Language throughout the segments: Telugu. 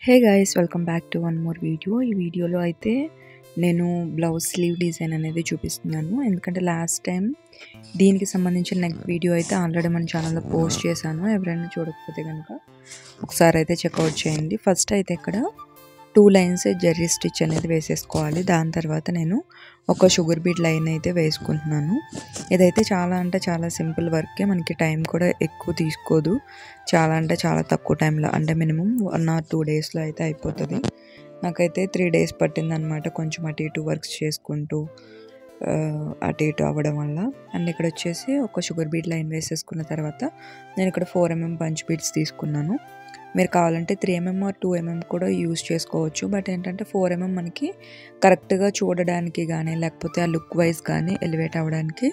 hey guys welcome back to one more video ఈ వీడియోలో అయితే నేను బ్లౌజ్ స్లీవ్ డిజైన్ అనేది చూపిస్తున్నాను ఎందుకంటే లాస్ట్ టైం దీనికి సంబంధించిన నెక్ వీడియో అయితే ఆల్రెడీ మన ఛానల్లో పోస్ట్ చేశాను ఎవరైనా చూడకపోతే కనుక ఒకసారి అయితే చెక్అవుట్ చేయండి ఫస్ట్ అయితే ఇక్కడ టూ లైన్స్ జెర్రీ స్టిచ్ అనేది వేసేసుకోవాలి దాని తర్వాత నేను ఒక షుగర్ బీట్ లైన్ అయితే వేసుకుంటున్నాను ఇదైతే చాలా అంటే చాలా సింపుల్ వర్కే మనకి టైం కూడా ఎక్కువ తీసుకోదు చాలా అంటే చాలా తక్కువ టైంలో అంటే మినిమం వన్ ఆర్ టూ డేస్లో అయితే అయిపోతుంది నాకైతే త్రీ డేస్ పట్టింది అనమాట కొంచెం అటు ఇటు వర్క్స్ చేసుకుంటూ ఆ, అటు ఇటు అవ్వడం వల్ల అండ్ ఇక్కడ వచ్చేసి ఒక షుగర్ బీట్ లైన్ వేసేసుకున్న తర్వాత నేను ఇక్కడ ఫోర్ ఎంఎం పంచ్ బీట్స్ తీసుకున్నాను మీరు కావాలంటే three mm or two mm కూడా యూస్ చేసుకోవచ్చు బట్ ఏంటంటే ఫోర్ ఎంఎం మనకి కరెక్ట్గా చూడడానికి కానీ లేకపోతే ఆ లుక్ వైజ్ కానీ ఎలివేట్ అవ్వడానికి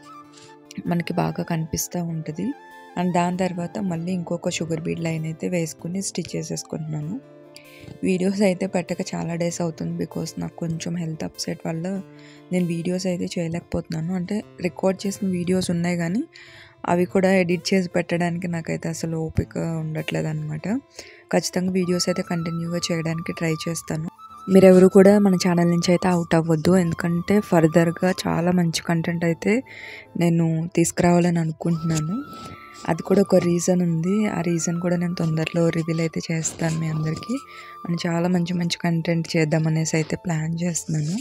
మనకి బాగా కనిపిస్తూ ఉంటుంది అండ్ దాని తర్వాత మళ్ళీ ఇంకొక షుగర్ బీడ్ లైన్ అయితే వేసుకుని స్టిచ్ చేసేసుకుంటున్నాను వీడియోస్ అయితే పెట్టక చాలా డేస్ అవుతుంది బికాస్ నాకు కొంచెం హెల్త్ అప్సెట్ వల్ల నేను వీడియోస్ అయితే చేయలేకపోతున్నాను అంటే రికార్డ్ చేసిన వీడియోస్ ఉన్నాయి కానీ అవి కూడా ఎడిట్ చేసి పెట్టడానికి నాకైతే అసలు ఓపిక ఉండట్లేదు అనమాట ఖచ్చితంగా వీడియోస్ అయితే కంటిన్యూగా చేయడానికి ట్రై చేస్తాను మీరెవరు కూడా మన ఛానల్ నుంచి అయితే అవుట్ అవ్వద్దు ఎందుకంటే ఫర్దర్గా చాలా మంచి కంటెంట్ అయితే నేను తీసుకురావాలని అనుకుంటున్నాను అది కూడా ఒక రీజన్ ఉంది ఆ రీజన్ కూడా నేను తొందరలో రివీల్ అయితే చేస్తాను మీ అందరికీ అండ్ చాలా మంచి మంచి కంటెంట్ చేద్దామనేసి అయితే ప్లాన్ చేస్తున్నాను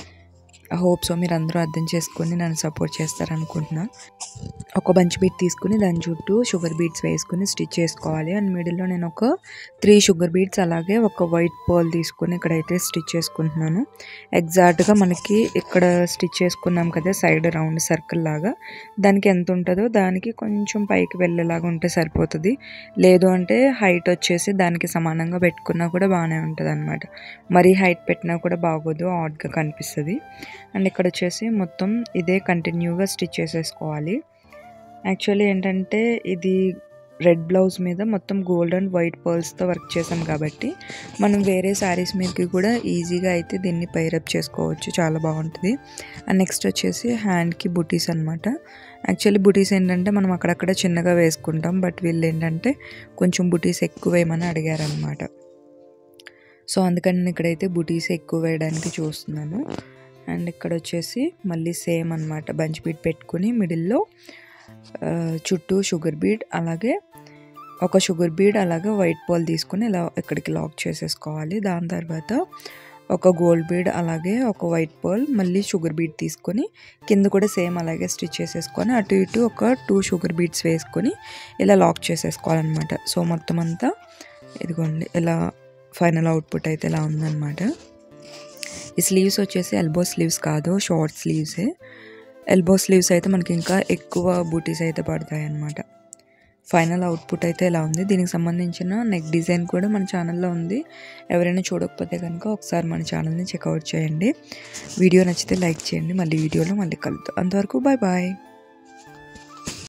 ఐ హోప్ సో మీరు అందరూ అర్థం చేసుకొని నన్ను సపోర్ట్ చేస్తారనుకుంటున్నా ఒక బంచ్ బీట్ తీసుకుని దాని చుట్టూ షుగర్ బీట్స్ వేసుకుని స్టిచ్ చేసుకోవాలి అండ్ మిడిల్లో నేను ఒక త్రీ షుగర్ బీట్స్ అలాగే ఒక వైట్ పర్ల్ తీసుకుని ఇక్కడైతే స్టిచ్ చేసుకుంటున్నాను ఎగ్జాక్ట్గా మనకి ఇక్కడ స్టిచ్ చేసుకున్నాం కదా సైడ్ రౌండ్ సర్కిల్ లాగా దానికి ఎంత ఉంటుందో దానికి కొంచెం పైకి వెళ్ళేలాగా ఉంటే సరిపోతుంది లేదు అంటే హైట్ వచ్చేసి దానికి సమానంగా పెట్టుకున్నా కూడా బాగానే ఉంటుంది అనమాట మరీ హైట్ పెట్టినా కూడా బాగోదు ఆడ్గా కనిపిస్తుంది అండ్ ఇక్కడ వచ్చేసి మొత్తం ఇదే కంటిన్యూగా స్టిచ్ చేసేసుకోవాలి యాక్చువల్లీ ఏంటంటే ఇది రెడ్ బ్లౌజ్ మీద మొత్తం గోల్డ్ అండ్ వైట్ పర్ల్స్తో వర్క్ చేసాం కాబట్టి మనం వేరే శారీస్ మీదకి కూడా ఈజీగా అయితే దీన్ని పైరప్ చేసుకోవచ్చు చాలా బాగుంటుంది అండ్ నెక్స్ట్ వచ్చేసి హ్యాండ్కి బుటీస్ అనమాట యాక్చువల్లీ బుటీస్ ఏంటంటే మనం అక్కడక్కడ చిన్నగా వేసుకుంటాం బట్ వీళ్ళు ఏంటంటే కొంచెం బుటీస్ ఎక్కువ వేయమని అడిగారనమాట సో అందుకని నేను ఇక్కడైతే బుటీస్ ఎక్కువ వేయడానికి చూస్తున్నాను అండ్ ఇక్కడ వచ్చేసి మళ్ళీ సేమ్ అనమాట బంచ్ బీట్ పెట్టుకుని మిడిల్లో ఆ, చుట్టూ షుగర్ బీడ్ అలాగే ఒక షుగర్ బీడ్ అలాగే వైట్ బాల్ తీసుకుని ఇలా ఇక్కడికి లాక్ చేసేసుకోవాలి దాని తర్వాత ఒక గోల్డ్ బీడ్ అలాగే ఒక వైట్ బాల్ మళ్ళీ షుగర్ బీడ్ తీసుకొని కింద కూడా సేమ్ అలాగే స్టిచ్ చేసేసుకొని అటు ఇటు ఒక టూ షుగర్ బీడ్స్ వేసుకొని ఇలా లాక్ చేసేసుకోవాలన్నమాట సో మొత్తం అంతా ఇదిగోండి ఇలా ఫైనల్ అవుట్పుట్ అయితే ఇలా ఉందన్నమాట ఈ స్లీవ్స్ వచ్చేసి ఎల్బో స్లీవ్స్ కాదు షార్ట్ స్లీవ్సే ఎల్బో స్లీవ్స్ అయితే మనకి ఇంకా ఎక్కువ బూటీస్ అయితే పడతాయి అన్నమాట ఫైనల్ అవుట్పుట్ అయితే ఇలా ఉంది దీనికి సంబంధించిన నెక్ డిజైన్ కూడా మన ఛానల్లో ఉంది ఎవరైనా చూడకపోతే కనుక ఒకసారి మన ఛానల్ని చెక్అవుట్ చేయండి వీడియో నచ్చితే లైక్ చేయండి మళ్ళీ వీడియోలో మళ్ళీ కలుద్దాం అంతవరకు బాయ్ బాయ్